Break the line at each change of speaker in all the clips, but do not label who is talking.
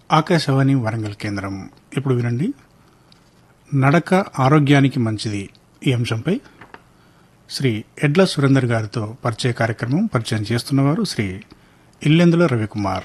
ఆకాశవాణి వరంగల్ కేంద్రం ఇప్పుడు వినండి నడక ఆరోగ్యానికి మంచిది ఈ అంశంపై శ్రీ ఎడ్ల సురేందర్ గారితో పరిచయ కార్యక్రమం పరిచయం చేస్తున్నవారు శ్రీ ఇల్లెందుల రవికుమార్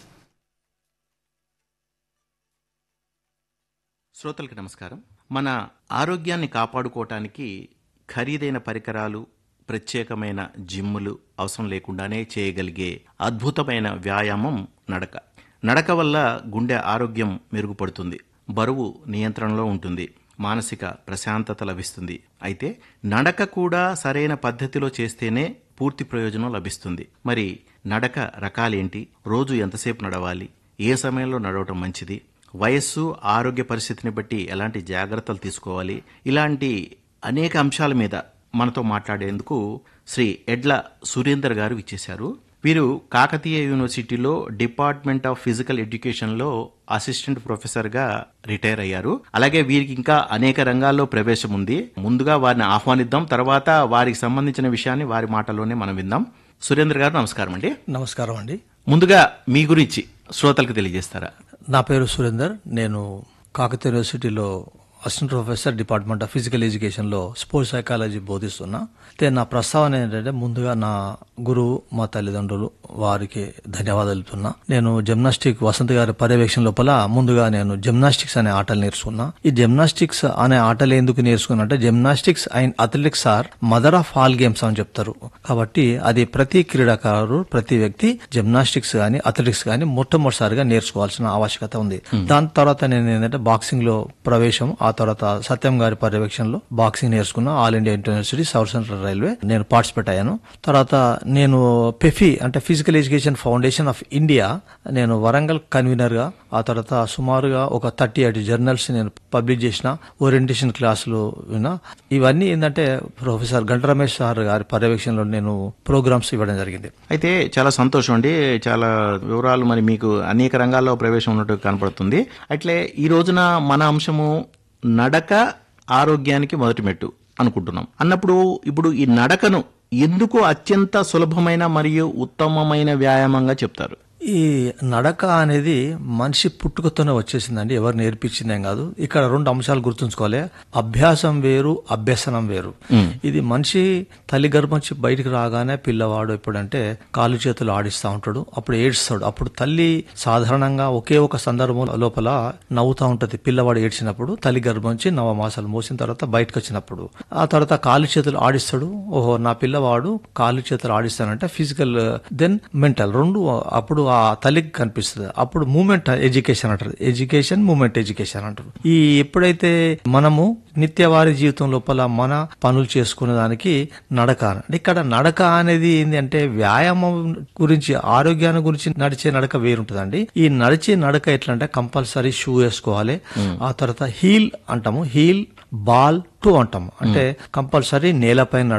శ్రోతలకు నమస్కారం మన ఆరోగ్యాన్ని కాపాడుకోవటానికి ఖరీదైన పరికరాలు ప్రత్యేకమైన జిమ్ములు అవసరం లేకుండానే చేయగలిగే అద్భుతమైన వ్యాయామం నడక నడక వల్ల గుండె ఆరోగ్యం మెరుగుపడుతుంది బరువు నియంత్రణలో ఉంటుంది మానసిక ప్రశాంతత లభిస్తుంది అయితే నడక కూడా సరైన పద్ధతిలో చేస్తేనే పూర్తి ప్రయోజనం లభిస్తుంది మరి నడక రకాలేంటి రోజు ఎంతసేపు నడవాలి ఏ సమయంలో నడవటం మంచిది వయస్సు ఆరోగ్య పరిస్థితిని బట్టి ఎలాంటి జాగ్రత్తలు తీసుకోవాలి ఇలాంటి అనేక అంశాల మీద మనతో మాట్లాడేందుకు శ్రీ ఎడ్ల సురేందర్ గారు ఇచ్చేశారు వీరు కాకతీయ యూనివర్సిటీలో డిపార్ట్మెంట్ ఆఫ్ ఫిజికల్ ఎడ్యుకేషన్లో అసిస్టెంట్ ప్రొఫెసర్గా రిటైర్ అయ్యారు అలాగే వీరికి ఇంకా అనేక రంగాల్లో ప్రవేశం ఉంది ముందుగా వారిని ఆహ్వానిద్దాం తర్వాత వారికి సంబంధించిన విషయాన్ని వారి మాటల్లోనే మనం విందాం సురేంద్ర గారు నమస్కారం అండి
నమస్కారం అండి
ముందుగా మీ గురించి శ్రోతలకు తెలియజేస్తారా
నా పేరు సురేందర్ నేను కాకతీయ యూనివర్సిటీలో assistant professor department of physical ఎడ్యుకేషన్లో స్పోర్ట్స్ సైకాలజీ బోధిస్తున్నా అయితే నా ప్రస్తావన ఏంటంటే ముందుగా నా గురువు మా తల్లిదండ్రులు వారికి ధన్యవాదాలు చెప్తున్నా నేను జిమ్నాస్టిక్ వసంత్ గారి పర్యవేక్షణ లోపల ముందుగా నేను జిమ్నాస్టిక్స్ అనే ఆటలు నేర్చుకున్నా ఈ జిమ్నాస్టిక్స్ అనే ఆటలు ఎందుకు నేర్చుకున్నా అంటే gymnastics and athletics are mother of all games అని చెప్తారు కాబట్టి అది ప్రతి క్రీడాకారుడు ప్రతి వ్యక్తి జిమ్నాస్టిక్స్ గాని అథ్లెటిక్స్ గాని మొట్టమొదటిసారిగా నేర్చుకోవాల్సిన ఆవశ్యకత ఉంది దాని తర్వాత నేను ఏంటంటే బాక్సింగ్ లో ప్రవేశం ఆ తర్వాత సత్యం గారి పర్యవేక్షణలో బాక్సింగ్ నేర్చుకున్నా all India university south central railway నేను పార్టిసిపేట్ అయ్యాను తర్వాత నేను పెఫి అంటే physical education foundation of India నేను వరంగల్ కన్వీనర్ గా ఆ తర్వాత సుమారుగా ఒక థర్టీ ఎయిట్ జర్నల్స్ నేను పబ్లిష్ చేసిన ఓరియంటేషన్ క్లాసులు విన్నా ఇవన్నీ ఏంటంటే ప్రొఫెసర్ గంట రమేష్ సార్ గారి పర్యవేక్షణలో నేను ప్రోగ్రామ్స్ ఇవ్వడం జరిగింది
అయితే చాలా సంతోషం అండి చాలా వివరాలు మరి మీకు అనేక రంగాల్లో ప్రవేశం ఉన్నట్టు కనపడుతుంది అట్లే ఈ రోజున మన అంశము నడక ఆరోగ్యానికి మొదటి మెట్టు అనుకుంటున్నాం అన్నప్పుడు ఇప్పుడు ఈ నడకను ఎందుకు అత్యంత సులభమైన మరియు ఉత్తమమైన వ్యాయామంగా చెప్తారు
ఈ నడక అనేది మనిషి పుట్టుకతోనే వచ్చేసిందండి ఎవరు నేర్పించిందేం కాదు ఇక్కడ రెండు అంశాలు గుర్తుంచుకోవాలి అభ్యాసం వేరు అభ్యసనం వేరు ఇది మనిషి తల్లి గర్భం నుంచి బయటికి రాగానే పిల్లవాడు ఎప్పుడంటే కాలు చేతులు ఆడిస్తూ ఉంటాడు అప్పుడు ఏడుస్తాడు అప్పుడు తల్లి సాధారణంగా ఒకే ఒక సందర్భం లోపల నవ్వుతా ఉంటది పిల్లవాడు ఏడ్చినప్పుడు తల్లి గర్భం నుంచి నవమాసాలు మోసిన తర్వాత బయటకు వచ్చినప్పుడు ఆ తర్వాత కాలు చేతులు ఆడిస్తాడు ఓహో నా పిల్లవాడు కాలు చేతులు ఆడిస్తానంటే ఫిజికల్ దెన్ మెంటల్ రెండు అప్పుడు ఆ తల్లికి కనిపిస్తుంది అప్పుడు మూమెంట్ ఎడ్యుకేషన్ అంటారు ఎడ్యుకేషన్ మూమెంట్ ఎడ్యుకేషన్ అంటారు ఈ ఎప్పుడైతే మనము నిత్యవారి జీవితం లోపల మన పనులు చేసుకునే దానికి నడక అంటే ఇక్కడ నడక అనేది ఏంటి అంటే వ్యాయామం గురించి ఆరోగ్యాన్ని గురించి నడిచే నడక వేరుంటుందండి ఈ నడిచే నడక ఎట్లా అంటే కంపల్సరీ షూ వేసుకోవాలి ఆ తర్వాత హీల్ అంటాము హీల్ బాల్ టూ అంటాము అంటే కంపల్సరీ నేలపైన